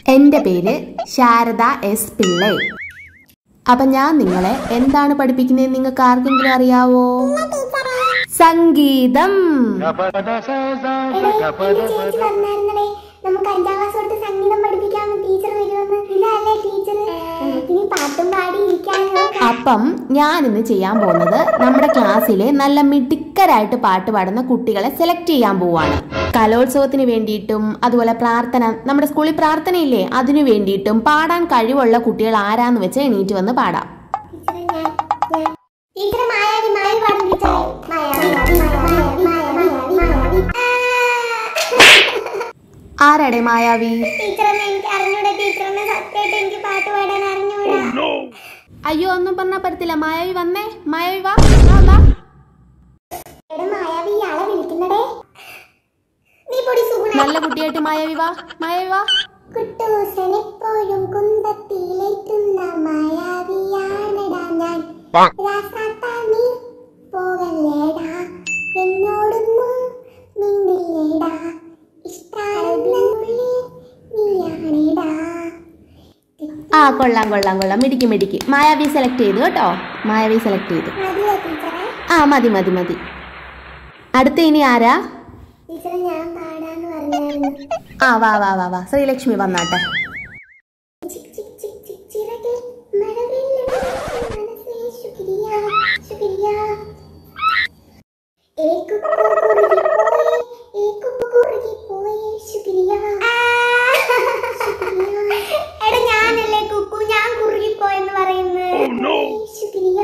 എൻ്റെ പേര് ശാരദ എസ് പിള്ളை അപ്പൊ ഞാൻ നിങ്ങളെ എന്താണ് പഠിപ്പിക്കുന്നത് നിങ്ങൾക്ക് ആർക്കെങ്കിലും അറിയാവോ സംഗീതം എടേ, എന്റെ ചേച്ചി പറഞ്ഞായിരുന്നടേ നമുക്ക് അഞ്ചാം ക്ലാസ് തൊട്ട് സംഗീതം പഠിപ്പിക്കാമെന്ന് ടീച്ചർ വരുമെന്ന് ഇതല്ലേ ടീച്ചർ ഇനി പാട്ടും പാടി ഇരിക്കാനോ അപ്പം ഞാൻ ഇന്ന് ചെയ്യാൻ പോകുന്നത് നമ്മുടെ ക്ലാസ്സിലെ നല്ല മിടുക്കരായിട്ട് പാട്ട് പാടുന്ന കുട്ടികളെ സെലക്ട് ചെയ്യാൻ പോവാണ് കലോത്സവത്തിന് വേണ്ടിയിട്ടും അതുപോലെ പ്രാർത്ഥന നമ്മുടെ സ്കൂളിൽ പ്രാർത്ഥനയില്ലേ അതിനു വേണ്ടിയിട്ടും പാടാൻ കഴിവുള്ള കുട്ടികൾ ആരാന്ന് വെച്ച് എണീറ്റ് വന്ന് പാടാം ടീച്ചറെ ഞാൻ ഞാൻ ടീച്ചറെ മായാവി മായാവി പാടും ടീച്ചറെ മായാവി മായാവി മായാവി മായാവി ആരാടെ മായാവി ടീച്ചറെന്ന് എനിക്ക് അറിഞ്ഞൂടാ ടീച്ചറെന്ന് സത്യമായിട്ട് എനിക്ക് പാട്ട് പാടാൻ അറിഞ്ഞൂടാ അയ്യോ ഒന്നും പറഞ്ഞാൽ പറ്റത്തില്ല മായാവി വന്നേ മായാവി വാ വാ, വാ എടാ മായാവി ഇയാളെ വിളിക്കുന്നടേ നീ പൊടി സുഗുണ നല്ല കുട്ടിയായിട്ട് മായാവി വാ മായാവി വാ കുട്ടൂസൻ എപ്പോഴും കുന്തത്തിലേറ്റുന്ന മായാവിയാണെടാ ഞാൻ രാസാത്താ നീ പോകല്ലേടാ എന്നോടൊന്നും മിണ്ടില്ലേടാ ഇഷ്ടാണെന്നുള്ളിൽ നീയാണേടാ ആ കൊള്ളാം കൊള്ളാം കൊള്ളാം മിടിക്ക് മിടിക്ക് മായാവി സെലക്ട് ചെയ്തു കേട്ടോ മായാവി സെലക്ട് ചെയ്തു മതിയോ ടീച്ചറെ ആ മതി മതി മതി അടുത്ത ഇനി ആരാ ടീച്ചറെ ഞാൻ പാടാന്ന് പറഞ്ഞായിരുന്നു ആ വാ വാ വാ വാ ശ്രീലക്ഷ്മി വന്നാട്ടെ ചിക് ചിക് ചിക് ചിക് ചിറകിൽ മഴവില്ല് മനസ്സേ ശുക്രിയ ശുക്രിയ ഏക്ക് കുറുകി പോയേ ഏക്ക് കുറുകി പോയേ ശുക്രിയ എടാ ഞാനല്ലേ കുക്കു ഞാൻ കുറുകി പോയെന്ന് പറയുന്നത് ശുക്രിയ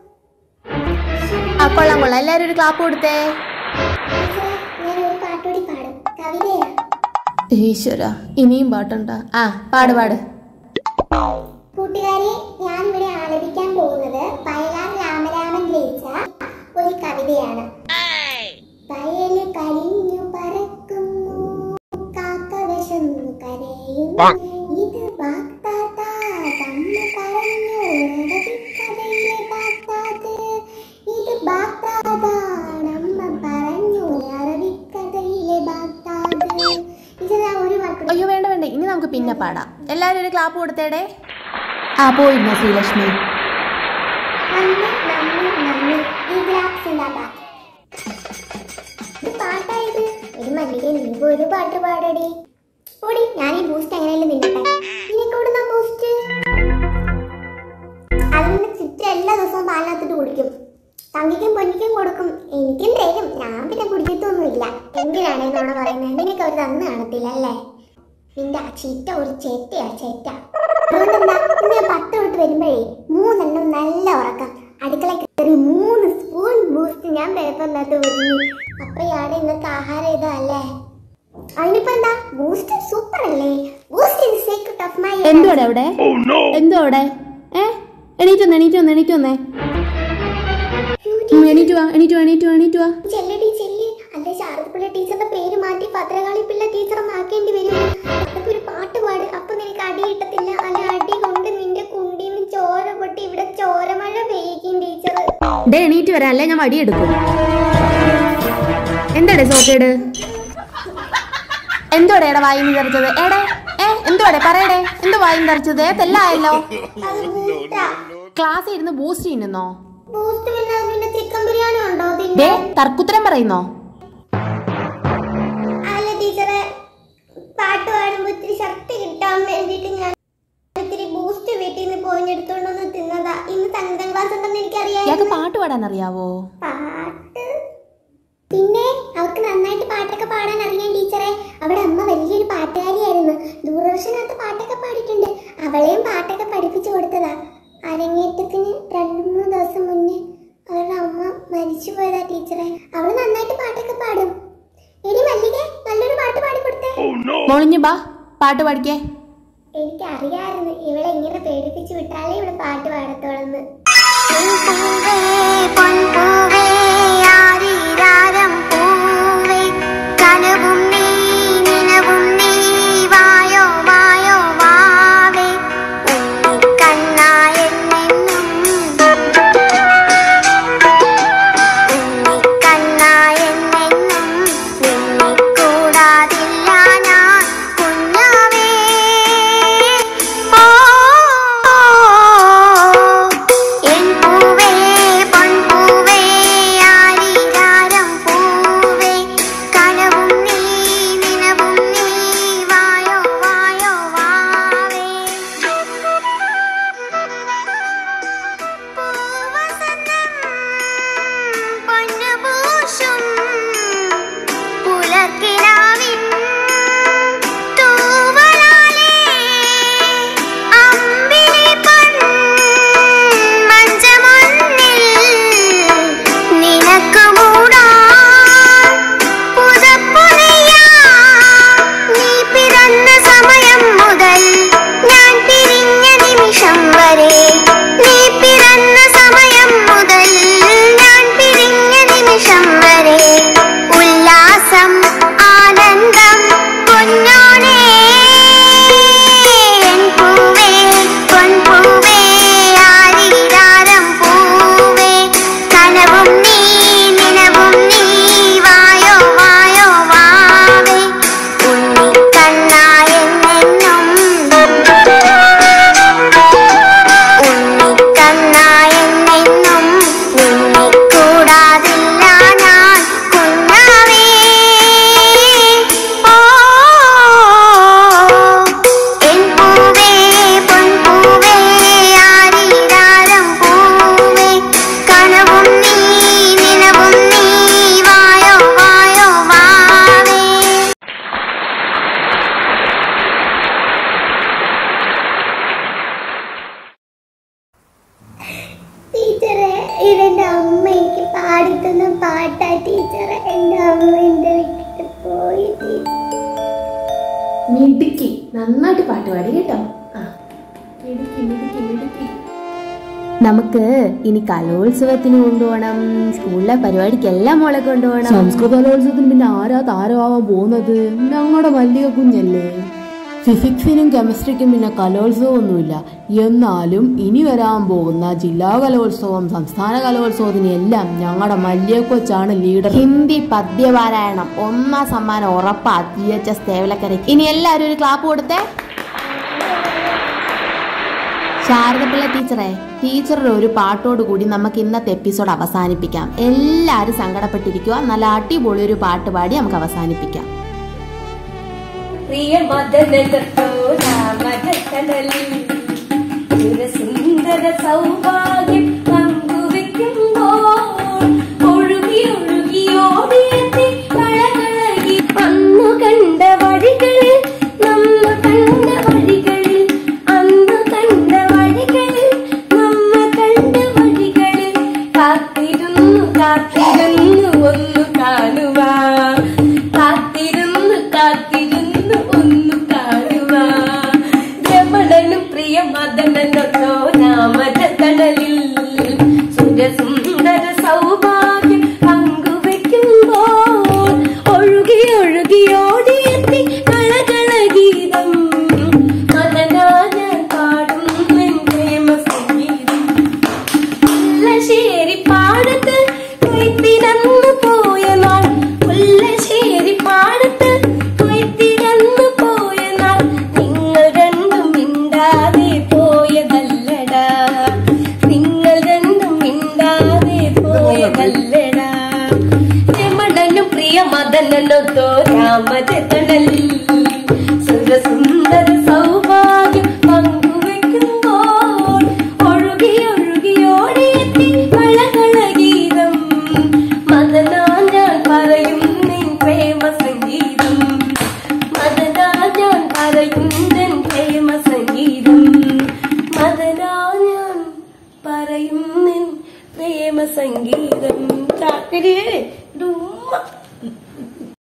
ആ കൊള്ളാം കൊള്ളാം എല്ലാവരും ഒരു ക്ലാപ്പ് കൊടുത്തേ ഞാൻ ഒരു പാട്ടുകൂടി പാടും കവിതയാ ഈശ്വര ഇനിയും പാട്ടുണ്ടാ ആ പാട് പാട് കൂട്ടുകാരെ ഞാൻ ഇവിടെ ആലപിക്കാൻ പോകുന്നത് വയലാർ രാമരാമൻ രചിച്ച ഒരു കവിതയാണ് വയല് കരിഞ്ഞു പറക്കുന്നു കാക്ക വിശന്നു കരയുന്നു ഇത് ബാഗ്ദാദ തമ്മ പറഞ്ഞു അറബിക്കഥയിലെ ബാഗ്ദാദ് ഇത് ബാഗ്ദാദ നമ്മ പറഞ്ഞു അറബിക്കഥയിലെ ബാഗ്ദാദ് ഇതാ ഒരു വാക്ക് അയ്യോ വേണ്ട വേണ്ട ഇനി നമുക്ക് പിന്നെ പാടാം എല്ലാവരും ഒരു ക്ലാപ്പ് കൊടുത്തേടേ ആ പോയിരുന്നോ ശ്രീലക്ഷ്മി നന്ദി നന്ദി നന്ദി ഈ ഗ്ലാസ് ഉണ്ടാകാം ഇത് പാട്ടായത് ഒരു മല്ലിക നീ ഒരു പാട്ട് പാടടി ഓടി ഞാൻ ഈ ബൂസ്റ്റ് എങ്ങനെയാലും നിന്നട്ടെ നിനക്ക് എവിടുന്ന ബൂസ്റ്റ് അതിന് ചുറ്റും എല്ലാ ദിവസവും പാലിനകത്തിട്ട് കുടിക്കും തങ്കിക്കും പൊന്നിക്കും കൊടുക്കും എനിക്കും തരും ഞാൻ പിന്നെ കുടിക്കത്തൊന്നുമില്ല എന്തിനാണ് എന്നോട് പറയുന്നത് നിനക്ക് അവർ തന്നു കാണത്തില്ല അല്ലേ നിന്റെ ആ ചീറ്റ ഒരു ചേറ്റയാ ചേറ്റ അതുകൊണ്ടെന്താ ഇന്ന് ഞാൻ പത്ത് തൊട്ട് വരുമ്പോഴേ മൂന്നെണ്ണം നല്ല ഉറക്കം അടുക്കള കയറി മൂന്ന് സ്പൂൺ ബൂസ്റ്റ് ഞാൻ പേപ്പറിനകത്ത് ഒതുങ്ങി അപ്പോഴാണ് ഇന്നത്തെ ആഹാരം ഇതല്ലേ അതിനിപ്പോ എന്താ ബൂസ്റ്റ് സൂപ്പർ അല്ലേ Boost is secret of my എന്തുവാടെ അവിടെ എന്തോ അവിടെ ഏ എണീറ്റ് വന്നേ എണീറ്റ് വന്നേ എണീറ്റ് വന്നേ ഉം, എണീറ്റ് വാ എണീറ്റ് വാ എണീറ്റ് വാ എണീറ്റ് വാ ചെല്ലടി ചെല്ലി അല്ലെ ശാരദപിള്ള ടീച്ചറുടെ പേര് മാറ്റി ഭദ്രകാളി പിള്ള ടീച്ചറെ മാക്കേണ്ടി വരും അതൊക്കെ ഒരു പാട്ട് പാട് അപ്പൊ നിനക്ക് അടി കിട്ടത്തില്ല അല്ല അടി കൊണ്ട് നിന്റെ കുണ്ടിന്ന് ചോര പൊട്ടി ഇവിടെ ചോരമഴ പെയ്യിക്കും ടീച്ചർ ഡേ എണീറ്റ് വരാം അല്ലേ ഞാൻ വടിയെടുക്കും എന്താടേ സോക്കേട് എന്തോടെ എടാ വായിന്ന് തെറിച്ചത് എടേ ഏ എന്തോടെ പറയടേ എന്തോ വായിന്ന് തെറിച്ചത് ഏത്തെല്ലാം ആയല്ലോ ക്ലാസ്സിൽ ഇരുന്ന് ബൂസ്റ്റ് ചെയ്യുന്നോ ബൂസ്റ്റ് പിന്നെ അത് പിന്നെ ചിക്കൻ ബിരിയാണി ഉണ്ടോ ഡേ പിന്നെ തർക്കുത്തരം പറയുന്നോ അല്ല ടീച്ചറെ പാട്ട് പാടുമ്പോ ഇത്തിരി ശക്തി കിട്ടാൻ വേണ്ടിട്ട് ഞാൻ ഇത്തിരി ബൂസ്റ്റ് വീട്ടിൽ നിന്ന് പോയിഞ്ഞെടുത്തോണ്ട് വന്ന് തിന്നതാ ഇന്ന് സംഗീതം ക്ലാസ് ഉണ്ടെന്ന് എനിക്കറിയാം ഇയാൾക്ക് പാട്ട് പാടാൻ അറിയാവോ പാട്ട് പിന്നെ അവർക്ക് നന്നായിട്ട് പാട്ടൊക്കെ പാടാൻ അറിയാം ടീച്ചറെ അവിടെ അമ്മ വലിയൊരു പാട്ടുകാരിയായിരുന്നു ദൂരദർശനകത്ത് പാട്ടൊക്കെ പാടിയിട്ടുണ്ട് അവളെയും പാട്ടൊക്കെ പഠിപ്പിച്ചു കൊടുത്തതാ അരങ്ങേറ്റത്തിന് രണ്ടു മൂന്ന് ദിവസം മുന്നേ അവരുടെ അമ്മ മരിച്ചു പോയതാ ടീച്ചറെ അവള് നന്നായിട്ട് പാട്ടൊക്കെ പാടും എടി മല്ലികെ നല്ലൊരു പാട്ട് പാടിക്കൊടുത്തേ മോളിഞ്ഞു ബാ പാട്ട് പാടിക്കേ എനിക്ക് അറിയാമായിരുന്നു ഇവളെ ഇങ്ങനെ പേടിപ്പിച്ചു വിട്ടാലേ ഇവിടെ പാട്ട് പാടത്തോളന്ന് കനവും നീ നിലവും നീ വായോ വായോ വാവേ ഉണ്ണിക്കണ്ണായെന്നെന്നും ഉണ്ണിക്കണ്ണായെന്നെന്നും നിന്നെ കൂടാതില്ല ഞാൻ കുഞ്ഞാവേ പാടിത്തന്ന പാട്ടാ ടീച്ചർ എന്റെ അമ്മ എന്റെ വിട്ടിട്ട് പോയി ടീച്ചർ മിടുക്കി നന്നായിട്ട് പാട്ട് പാടി കേട്ടോ ആ മിടുക്കി മിടുക്കി മിടുക്കി നമുക്ക് ഇനി കലോത്സവത്തിന് കൊണ്ടുപോകണം സ്കൂളിലെ പരിപാടിക്കെല്ലാം മോളെ കൊണ്ടുപോകണം സംസ്കൃത കലോത്സവത്തിന് പിന്നെ ആരാ താരമാവാൻ പോകുന്നത് ഞങ്ങളുടെ മല്ലിക കുഞ്ഞല്ലേ ഫിസിക്സിനും കെമിസ്ട്രിക്കും പിന്നെ കലോത്സവമൊന്നുമില്ല എന്നാലും ഇനി വരാൻ പോകുന്ന ജില്ലാ കലോത്സവം സംസ്ഥാന കലോത്സവത്തിന് എല്ലാം ഞങ്ങളുടെ മല്ലിക കൊച്ചാണ് ലീഡർ ഹിന്ദി പദ്യപാരായണം ഒന്നാം സമ്മാനം ഉറപ്പാ ജി എച്ച് എസ് തേവലക്കരയ്ക്ക് ഇനി എല്ലാവരും ഒരു ക്ലാപ്പ് കൊടുത്തേ ശാരദപിള്ള ടീച്ചറെ ടീച്ചറുടെ ഒരു പാട്ടോട് കൂടി നമുക്ക് ഇന്നത്തെ എപ്പിസോഡ് അവസാനിപ്പിക്കാം എല്ലാവരും സങ്കടപ്പെട്ടിരിക്കുക നല്ല അടിപൊളി ഒരു പാട്ട് പാടി നമുക്ക് അവസാനിപ്പിക്കാം പ്രിയ മദനകത്തോരാമകടലിൽ ഒരു സുന്ദര സൗഭാഗ്യം പങ്കുവെക്കുമ്പോൾ ഒഴുകി ഒഴുകി ഓടിയെത്തി കളകളകി അന്നു കണ്ട വഴികളിൽ നമ്മ കണ്ട വഴികളിൽ അന്ന് കണ്ട വഴികളിൽ നമ്മ കണ്ട വഴികളിൽ കാത്തിരുന്നു കാത്തിരുന്നു ഒന്ന് കാണുവാൻ കാത്തിരുന്നു കാത്തിരുന്നു ഒന്ന് കാണുവാൻ രമണനും പ്രിയ മദനനൊത്തോ നാമത കടലിൽ സുരസുന്ദര സൗഭാഗ്യം പങ്കുവെക്കുമ്പോൾ ഒഴുകി ഒഴുകി ഓടിയെത്തി കളകള ഗീതം മദനാന പാടും നിൻ പ്രേമ സംഗീതം മുല്ലശ്ശേരി പാടത്ത് കൊയ്ത്തിരന്നു പോയ നാൾ മുല്ലശ്ശേരി പാടത്ത് കൊയ്ത്തിരന്നു പോയ നാൾ നിങ്ങൾ രണ്ടും മിണ്ടാതെ പോയതല്ലടാ നിങ്ങൾ രണ്ടും മിണ്ടാതെ പോയതല്ലടാ രമണനും പ്രിയ മദനനൊത്തോ രാമചതണലിൽ സുരസുന്ദര സൗഭാഗ്യം പങ്കുവെക്കുമ്പോൾ ഒഴുകി ഒഴുകി ഓടിയെത്തി കളകള ഗീതം മദനാ ഞാൻ പറയും നിൻ പ്രേമ സംഗീതം മദനാ ഞാൻ പറയും നിൻ പ്രേമ സംഗീതം മദനാ ഞാൻ പറയും നിൻ പ്രേമ സംഗീതം ചാക്കരേ ഡുമ്മ